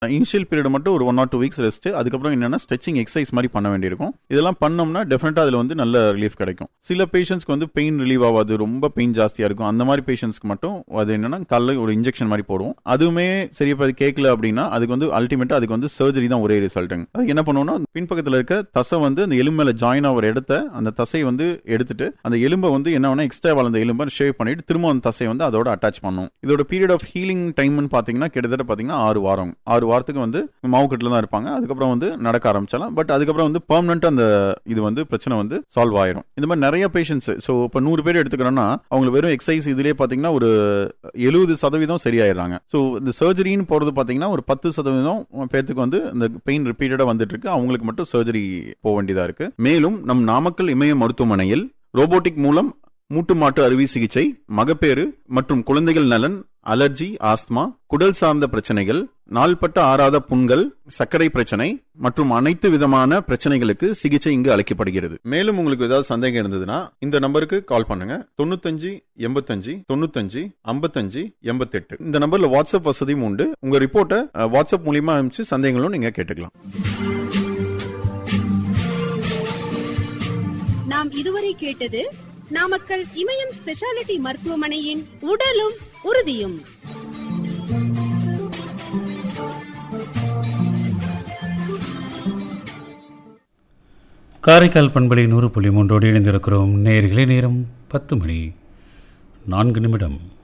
initial period மட்டும் ஒரு one or two weeks rest அதுக்கப்புறம் என்னன்னா ஸ்ட்ரெச்சிங் எக்ஸசைஸ் மாதிரி பண்ண வேண்டியிருக்கும் இதெல்லாம் பண்ணோம்னா டெஃபினட்டா அதுல வந்து நல்ல ரிலீஃப் கிடைக்கும் சில பேஷண்ட்ஸ்க்கு வந்து பெயின் ரிலீவ் ஆகாது ரொம்ப பெயின் ஜாஸ்தியா இருக்கும் அந்த மாதிரி பேஷண்ட்ஸ்க்கு மட்டும் அது என்னன்னா காலைல ஒரு இன்ஜெக்ஷன் மாதிரி போடுவோம் அதுவுமே சரியா அது கேட்கல அப்படின்னா அதுக்கு வந்து அல்டிமேட்டா அதுக்கு வந்து சர்ஜரி தான் ஒரே ரிசல்ட்டுங்க அதுக்கு என்ன பண்ணுவோம்னா பின்பக்கத்துல இருக்க தசை வந்து அந்த எலும்பு மேல ஜாயின் ஆகிற இடத்த அந்த தசையை வந்து எடுத்துட்டு அந்த எலும்பை வந்து என்ன ஆகும்னா எக்ஸ்ட்ரா வளர்ந்த எலும்பை ஷேவ் பண்ணிட்டு திரும்ப அந்த தசையை வந்து அதோட அட்டாச் பண்ணும் இதோட பீரியட் ஆஃப் ஹீலிங் டைம்னு பாத்தீங்கன்னா கிட்டத்தட்ட பாத்தீங்கன்னா ஆறு வாரம் ஆறு வாரத்துக்கு வந்து மாவுக்கட்டில் தான் இருப்பாங்க அதுக்கப்புறம் வந்து நடக்க ஆரம்பிச்சலாம் பட் அதுக்கப்புறம் வந்து பெர்மனெண்ட் அந்த இது வந்து பிரச்சனை வந்து சால்வ் ஆயிரும் இந்த மாதிரி நிறைய பேஷண்ட்ஸ் ஸோ இப்போ நூறு பேர் எடுத்துக்கிறோம்னா அவங்களுக்கு வெறும் எக்ஸசைஸ் இதுலேயே பார்த்தீங்கன்னா ஒரு எழுபது சதவீதம் சரியாயிடுறாங்க ஸோ இந்த சர்ஜரின்னு போகிறது பார்த்தீங்கன்னா ஒரு பத்து சதவீதம் பேத்துக்கு வந்து இந்த பெயின் ரிப்பீட்டடாக வந்துட்டு இருக்கு அவங்களுக்கு மட்டும் சர்ஜரி போக வேண்டியதாக இருக்கு மேலும் நம் நாமக்கல் இமய மருத்துவமனையில் ரோபோட்டிக் மூலம் மூட்டு மாட்டு அறுவை சிகிச்சை மகப்பேறு மற்றும் குழந்தைகள் நலன் அலர்ஜி ஆஸ்துமா குடல் சார்ந்த பிரச்சனைகள் நாள்பட்ட ஆறாத புண்கள் சர்க்கரை பிரச்சனை மற்றும் அனைத்து விதமான பிரச்சனைகளுக்கு சிகிச்சை இங்கு அளிக்கப்படுகிறது மேலும் உங்களுக்கு ஏதாவது சந்தேகம் இருந்ததுன்னா இந்த நம்பருக்கு கால் பண்ணுங்க தொண்ணூத்தஞ்சு எண்பத்தஞ்சு தொண்ணூத்தஞ்சு ஐம்பத்தஞ்சு எண்பத்தெட்டு இந்த நம்பர்ல வாட்ஸ்அப் வசதியும் உண்டு உங்க ரிப்போர்ட்டை அஹ், வாட்ஸ்அப் மூலியமா அனுப்பிச்சு சந்தேகங்களும் நீங்க கேட்டுக்கலாம் நாம் இதுவரை கேட்டது நாமக்கல் இமயம் ஸ்பெஷாலிட்டி மருத்துவமனையின் உடலும் உறுதியும் காரைக்கால் பண்பலை நூறு புள்ளி மூன்றோடு இணைந்திருக்கிறோம் நேர்களே நேரம் பத்து மணி நான்கு நிமிடம்